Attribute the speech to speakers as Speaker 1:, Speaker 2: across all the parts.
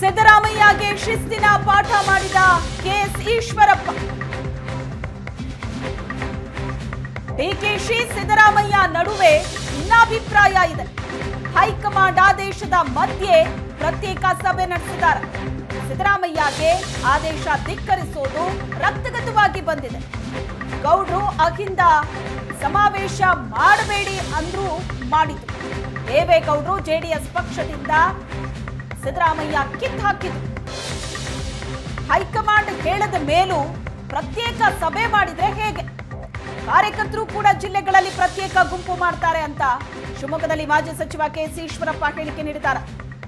Speaker 1: ಸಿದ್ದರಾಮಯ್ಯಗೆ ಶಿಸ್ತಿನ ಪಾಠ ಮಾಡಿದ ಕೆಎಸ್ ಈಶ್ವರಪ್ಪ ಡಿಕೆಶಿ ಸಿದ್ದರಾಮಯ್ಯ ನಡುವೆ ಭಿನ್ನಾಭಿಪ್ರಾಯ ಇದೆ ಹೈಕಮಾಂಡ್ ಆದೇಶದ ಮಧ್ಯೆ ಪ್ರತ್ಯೇಕ ಸಭೆ ನಡೆಸಿದ್ದಾರೆ ಸಿದ್ದರಾಮಯ್ಯಗೆ ಆದೇಶ ಧಿಕ್ಕರಿಸೋದು ರಕ್ತಗತವಾಗಿ ಬಂದಿದೆ ಗೌಡ್ರು ಅಹಿಂದ ಸಮಾವೇಶ ಮಾಡಬೇಡಿ ಅಂದ್ರೂ ಮಾಡಿದ್ರು ದೇವೇಗೌಡರು ಜೆಡಿಎಸ್ ಪಕ್ಷದಿಂದ ಸಿದ್ದರಾಮಯ್ಯ ಕಿತ್ತಾಕಿದ್ರು ಹೈಕಮಾಂಡ್ ಹೇಳದ ಮೇಲೂ ಪ್ರತ್ಯೇಕ ಸಭೆ ಮಾಡಿದ್ರೆ ಹೇಗೆ ಕಾರ್ಯಕರ್ತರು ಕೂಡ ಜಿಲ್ಲೆಗಳಲ್ಲಿ ಪ್ರತ್ಯೇಕ ಗುಂಪು ಮಾಡ್ತಾರೆ ಅಂತ ಶಿವಮೊಗ್ಗದಲ್ಲಿ ಮಾಜಿ ಸಚಿವ ಕೆಸಿ ಈಶ್ವರಪ್ಪ ಹೇಳಿಕೆ ನೀಡಿದ್ದಾರೆ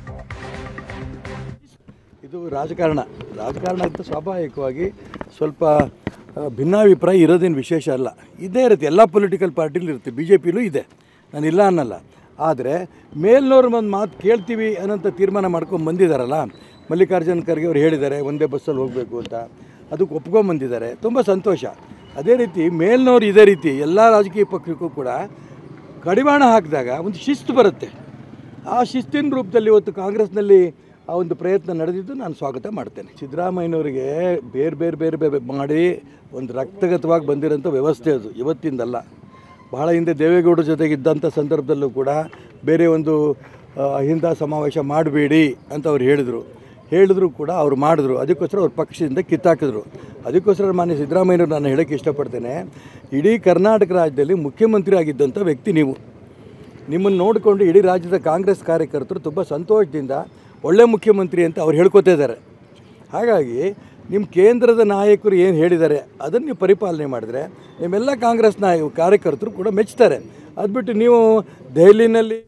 Speaker 2: ಇದು ರಾಜಕಾರಣ ರಾಜಕಾರಣ ಅಂತ ಸ್ವಾಭಾವಿಕವಾಗಿ ಸ್ವಲ್ಪ ಆ, ಭಿನ್ನಾಭಿಪ್ರಾಯ ಇರೋದೇನು ವಿಶೇಷ ಅಲ್ಲ ಇದೇ ಇರುತ್ತೆ ಎಲ್ಲ ಪೊಲಿಟಿಕಲ್ ಪಾರ್ಟಿಲಿ ಇರುತ್ತೆ ಬಿ ಜೆ ಪಿಲೂ ಇದೆ ನಾನು ಇಲ್ಲ ಅನ್ನಲ್ಲ ಆದರೆ ಮೇಲ್ನವ್ರು ಒಂದು ಮಾತು ಕೇಳ್ತೀವಿ ಅನ್ನೋಂಥ ತೀರ್ಮಾನ ಮಾಡ್ಕೊಂಡು ಬಂದಿದ್ದಾರಲ್ಲ ಮಲ್ಲಿಕಾರ್ಜುನ್ ಖರ್ಗೆ ಅವ್ರು ಹೇಳಿದ್ದಾರೆ ಒಂದೇ ಬಸ್ಸಲ್ಲಿ ಹೋಗಬೇಕು ಅಂತ ಅದಕ್ಕೆ ಒಪ್ಕೊಂಬಂದಿದ್ದಾರೆ ತುಂಬ ಸಂತೋಷ ಅದೇ ರೀತಿ ಮೇಲ್ನವ್ರು ಇದೇ ರೀತಿ ಎಲ್ಲ ರಾಜಕೀಯ ಪಕ್ಷಕ್ಕೂ ಕೂಡ ಕಡಿವಾಣ ಹಾಕಿದಾಗ ಒಂದು ಶಿಸ್ತು ಬರುತ್ತೆ ಆ ಶಿಸ್ತಿನ ರೂಪದಲ್ಲಿ ಇವತ್ತು ಕಾಂಗ್ರೆಸ್ನಲ್ಲಿ ಆ ಒಂದು ಪ್ರಯತ್ನ ನಡೆದಿದ್ದು ನಾನು ಸ್ವಾಗತ ಮಾಡ್ತೇನೆ ಸಿದ್ದರಾಮಯ್ಯನವರಿಗೆ ಬೇರೆ ಬೇರೆ ಬೇರೆ ಬೇರೆ ಮಾಡಿ ಒಂದು ರಕ್ತಗತವಾಗಿ ಬಂದಿರೋಂಥ ವ್ಯವಸ್ಥೆ ಅದು ಇವತ್ತಿಂದಲ್ಲ ಬಹಳ ಹಿಂದೆ ದೇವೇಗೌಡರ ಜೊತೆಗಿದ್ದಂಥ ಸಂದರ್ಭದಲ್ಲೂ ಕೂಡ ಬೇರೆ ಒಂದು ಆ, ಅಹಿಂದ ಸಮಾವೇಶ ಮಾಡಬೇಡಿ ಅಂತ ಅವ್ರು ಹೇಳಿದರು ಹೇಳಿದ್ರು ಕೂಡ ಅವ್ರು ಮಾಡಿದ್ರು ಅದಕ್ಕೋಸ್ಕರ ಅವ್ರ ಪಕ್ಷದಿಂದ ಕಿತ್ತಾಕಿದ್ರು ಅದಕ್ಕೋಸ್ಕರ ಮಾನ್ಯ ಸಿದ್ದರಾಮಯ್ಯನವ್ರು ನಾನು ಹೇಳೋಕ್ಕೆ ಇಷ್ಟಪಡ್ತೇನೆ ಇಡೀ ಕರ್ನಾಟಕ ರಾಜ್ಯದಲ್ಲಿ ಮುಖ್ಯಮಂತ್ರಿ ಆಗಿದ್ದಂಥ ವ್ಯಕ್ತಿ ನೀವು ನಿಮ್ಮನ್ನು ನೋಡಿಕೊಂಡು ಇಡೀ ರಾಜ್ಯದ ಕಾಂಗ್ರೆಸ್ ಕಾರ್ಯಕರ್ತರು ತುಂಬ ಸಂತೋಷದಿಂದ ಒಳ್ಳೆ ಮುಖ್ಯಮಂತ್ರಿ ಅಂತ ಅವ್ರು ಹೇಳ್ಕೊತಾ ಇದ್ದಾರೆ ಹಾಗಾಗಿ ನಿಮ್ಮ ಕೇಂದ್ರದ ನಾಯಕರು ಏನು ಹೇಳಿದ್ದಾರೆ ಅದನ್ನು ನೀವು ಪರಿಪಾಲನೆ ಮಾಡಿದ್ರೆ ನಿಮ್ಮೆಲ್ಲ ಕಾಂಗ್ರೆಸ್ ನಾಯ ಕಾರ್ಯಕರ್ತರು ಕೂಡ ಮೆಚ್ತಾರೆ ಅದು ಬಿಟ್ಟು ನೀವು ದೆಹಲಿನಲ್ಲಿ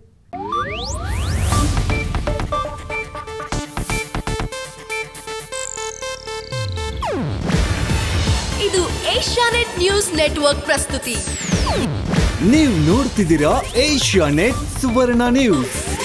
Speaker 3: ಇದು ಏಷ್ಯಾನೆಟ್ ನ್ಯೂಸ್ ನೆಟ್ವರ್ಕ್ ಪ್ರಸ್ತುತಿ
Speaker 4: ನೀವು ನೋಡ್ತಿದ್ದೀರಾ ಏಷ್ಯಾ ನೆಟ್ ಸುವರ್ಣ ನ್ಯೂಸ್